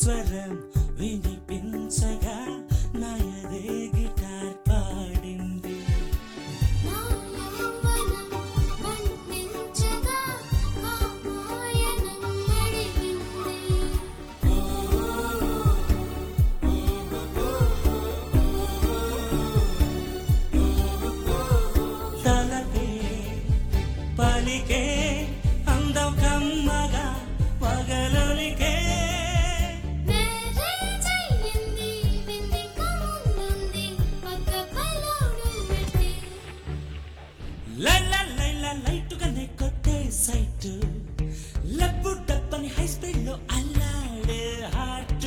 స్వరం వినిపించగా నాయదే గిటార్ పాడింది నా యవ్వనం వర్ణించగా కామాయనం అడిగింది తలపే పలికే అందం కమ్మగా పగలొలికే మ్యారేజ్ అయ్యింది వింది కమ్ముంది పక్క పలోడు పెట్టి లైలా లైలా లైటుగానే కొట్టే సైట్ లబ్బు డబ్బని హై స్పీడ్ లో అల్లాడే హార్ట్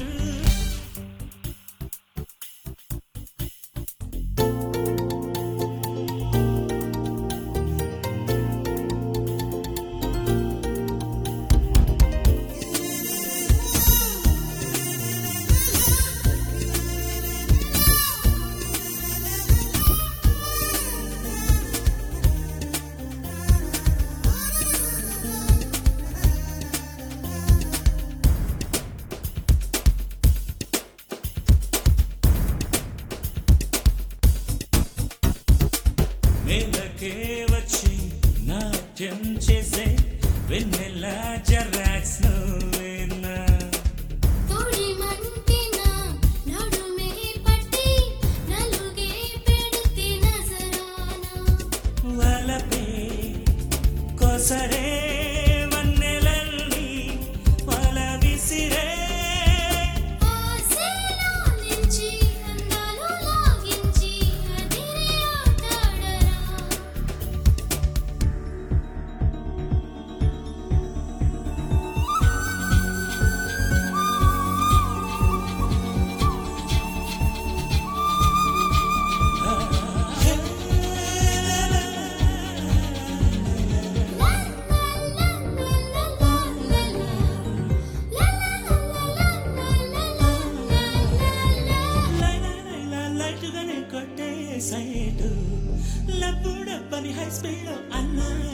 నేలకే వచ్చి నాట్యం చేసే వెన్నెల జరాక్స్ నువ్వేనా తోడి మంటిన నడుమే పట్టి నలుగే పెడితే నజరానా వలపే కొసరే వన్నెలల్లి వల విసిరే ఆశలో నుంచి అందాలు లాగించి అదిరే ఆటాడరా లైటుగానే కొట్టే సైటు లబ్బు డబ్బని హై స్పీడ్ అన్నా